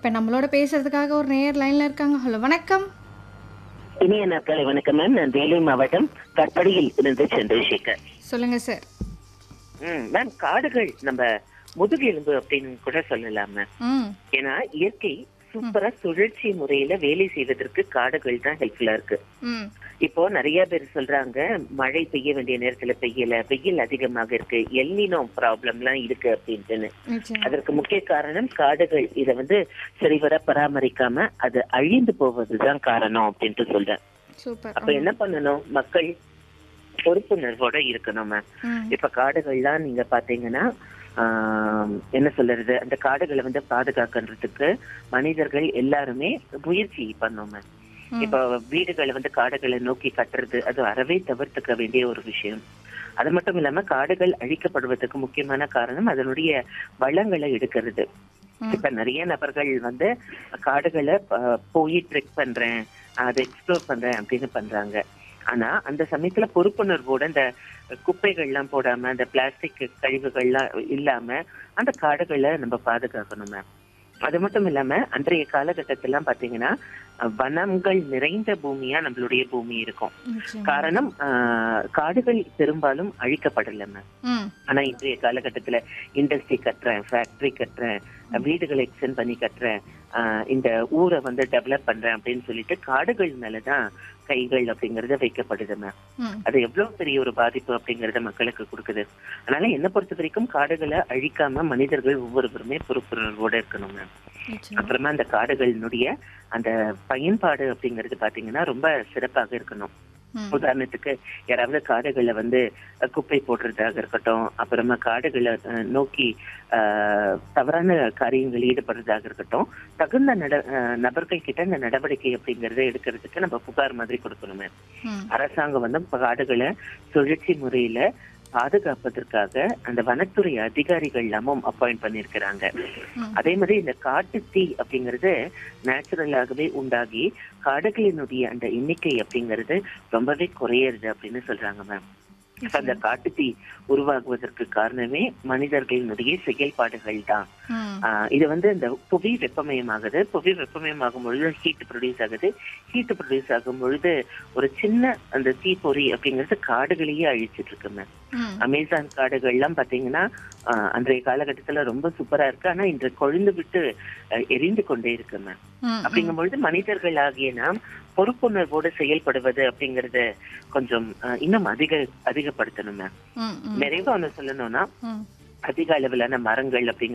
இப்போ நம்மளோட பேசுறதுக்காக ஒரு நேர் லைன்ல இருக்காங்க ஹலோ வணக்கம் இனிய நாட்களை வணக்கம் மேம் நான் வேலூர் மாவட்டம் கட்படியில் இருந்து சந்திரசேகர் சொல்லுங்க சார் ம் மேம் காடுகள் நம்ம முதுகெலும்பு அப்படின்னு கூட சொல்லலாம் மேம் ம் ஏன்னா இயற்கை சூப்பரா சுழற்சி முறையில வேலை செய்வதற்கு காடுகள் தான் ஹெல்ப்ஃபுல்லா இருக்கு ம் இப்போ நிறைய பேர் சொல்றாங்க மழை பெய்ய வேண்டிய நேரத்துல பெய்யல வெயில் அதிகமாக இருக்கு எல்னினோ ப்ராப்ளம் எல்லாம் இருக்கு அப்படின்ட்டுன்னு நிச்சயம் அதற்கு முக்கிய காரணம் காடுகள் இத வந்து சரிவர பராமரிக்காம அது அழிந்து போவதுதான் காரணம் அப்படின்ட்டு சொல்றேன் சூப்பர் அப்ப என்ன பண்ணணும் மக்கள் பொறுப்புணர்வோட இருக்கணும் மேம் ம் இப்ப காடுகள்லாம் நீங்க பாத்தீங்கன்னா ஆஹ், என்ன சொல்றது அந்த காடுகளை வந்து பாதுகாக்கிறதுக்கு மனிதர்கள் எல்லாருமே முயற்சி பண்ணோம் மேம் ம். இப்ப வீடுகளை வந்து காடுகளை நோக்கி கட்டுறது அது அறவே தவிர்த்துக்க வேண்டிய ஒரு விஷயம் அது மட்டும் இல்லாம காடுகள் அழிக்கப்படுவதற்கு முக்கியமான காரணம் அதனுடைய வளங்களை எடுக்கிறது ம். இப்ப நிறைய நபர்கள் வந்து காடுகளை அஹ், போய் ட்ரெக் பண்றேன் அதை எக்ஸ்ப்ளோர் பண்றேன் அப்படின்னு பண்றாங்க ஆனா அந்த சமயத்துல பொறுப்புணர்வோட இந்த குப்பைகள்லாம் போடாம அந்த பிளாஸ்டிக் கழிவுகள்லாம் இல்லாம அந்த காடுகளை நம்ம பாதுகாக்கணும் மேம் அது மட்டும் இல்லாம அன்றைய காலகட்டத்திலாம் பாத்தீங்கன்னா அஹ், வனங்கள் நிறைந்த பூமியா நம்மளுடைய பூமி இருக்கும் நிச்சயம் காரணம் ஆஹ், காடுகள் பெரும்பாலும் அழிக்கப்படல மேம் ம் ஆனா இன்றைய காலகட்டத்துல இண்டஸ்ட்ரி கட்டுறேன் ஃபேக்டரி கட்டுறேன் வீடுகளை எக்ஸ்டெண்ட் பண்ணி கட்டுறேன் ஆஹ் இந்த ஊரை வந்து டெவலப் பண்றேன் அப்படின்னு சொல்லிட்டு காடுகள் மேலதான் கைகள் அப்படிங்கறது வைக்கப்படுது மேம் ம் அது எவ்வளவு பெரிய ஒரு பாதிப்பு அப்படிங்கறத மக்களுக்கு கொடுக்குது அதனால என்ன பொறுத்த வரைக்கும் காடுகளை அழிக்காம மனிதர்கள் ஒவ்வொருவருமே பொறுப்புணர்வோட இருக்கணும் மேம் நிச்சயம் அப்புறமா அந்த காடுகளினுடைய அந்த பயன்பாடு அப்படிங்கிறது பாத்தீங்கன்னா ரொம்ப சிறப்பாக இருக்கணும் ம் உதாரணத்துக்கு யாராவது காடுகளை வந்து அஹ், குப்பை போடுறதாக இருக்கட்டும் அப்புறமா காடுகளை அஹ், நோக்கி அஹ், தவறான காரியங்களில் ஈடுபடுறதாக இருக்கட்டும் தகுந்த நட அஹ், நபர்கள் கிட்ட இந்த நடவடிக்கை அப்படிங்கறத எடுக்கிறதுக்கு நம்ம புகார் மாதிரி கொடுக்கணுமே ம் அரசாங்கம் வந்து காடுகளை சுழற்சி முறையில பாதுகாப்பதற்காக அந்த வனத்துறை அதிகாரிகள் எல்லாமும் அப்பாயிண்ட் பண்ணிருக்கிறாங்க ம். அதே மாதிரி இந்த காட்டு தீ அப்படிங்கிறது நேச்சுரலாகவே உண்டாகி காடுகளினுடைய அந்த எண்ணிக்கை அப்படிங்கிறது ரொம்பவே குறையிறது அப்படின்னு சொல்றாங்க மேம் அப்ப அந்த காட்டு தீ உருவாகுவதற்கு காரணமே மனிதர்களினுடைய செயல்பாடுகள் தான் ம் ஆஹ் இது வந்து இந்த புவி வெப்பமயமாகுது புவி வெப்பமயமாகும் பொழுது ஹீட் ப்ரொடியூஸ் ஆகுது ஹீட் ப்ரொடியூஸ் ஆகும் பொழுது ஒரு சின்ன அந்த தீப்பொறி அப்படிங்கிறது காடுகளையே அழிச்சிட்டு இருக்கு மேம் ம் அமேசான் காடுகள் எல்லாம் பாத்தீங்கன்னா ஆஹ், அன்றைய காலகட்டத்துல ரொம்ப சூப்பரா இருக்கு ஆனா இன்று கொழுந்து விட்டு அஹ், எரிந்து கொண்டே இருக்கு மேம் ம் அப்படிங்கும் பொழுது மனிதர்கள் ஆகிய நாம் பொறுப்புணர்வோடு செயல்படுவது அப்படிங்கறத கொஞ்சம் அஹ், இன்னும் அதிக அதிகப்படுத்தணும் மேம் ம் ம் நிறைவா ஒண்ணு சொல்லணும்னா ம் அதிக அளவிலான மரங்கள் அப்படிங்கிறது